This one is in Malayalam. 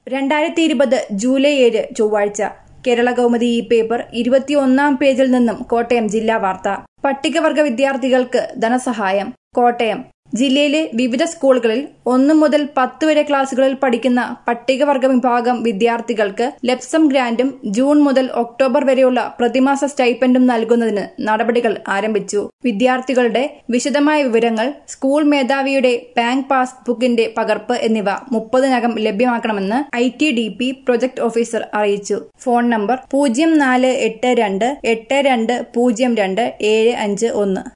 രണ്ടായിരത്തി ഇരുപത് ജൂലൈ ഏഴ് ചൊവ്വാഴ്ച കേരള കൗമുദി ഈ പേപ്പർ ഇരുപത്തിയൊന്നാം പേജിൽ നിന്നും കോട്ടയം ജില്ലാ വാർത്ത പട്ടികവർഗ വിദ്യാർത്ഥികൾക്ക് ധനസഹായം കോട്ടയം ജില്ലയിലെ വിവിധ സ്കൂളുകളിൽ ഒന്നു മുതൽ പത്ത് വരെ ക്ലാസുകളിൽ പഠിക്കുന്ന പട്ടികവർഗ വിഭാഗം വിദ്യാർത്ഥികൾക്ക് ലെപ്സം ഗ്രാന്റും ജൂൺ മുതൽ ഒക്ടോബർ വരെയുള്ള പ്രതിമാസ സ്റ്റൈപ്പൻഡും നൽകുന്നതിന് നടപടികൾ ആരംഭിച്ചു വിദ്യാർത്ഥികളുടെ വിശദമായ വിവരങ്ങൾ സ്കൂൾ മേധാവിയുടെ ബാങ്ക് പാസ്ബുക്കിന്റെ പകർപ്പ് എന്നിവ മുപ്പതിനകം ലഭ്യമാക്കണമെന്ന് I T D P project officer അറിയിച്ചു ഫോൺ നമ്പർ പൂജ്യം നാല് എട്ട് രണ്ട് എട്ട് രണ്ട് പൂജ്യം രണ്ട് ഏഴ് അഞ്ച് ഒന്ന്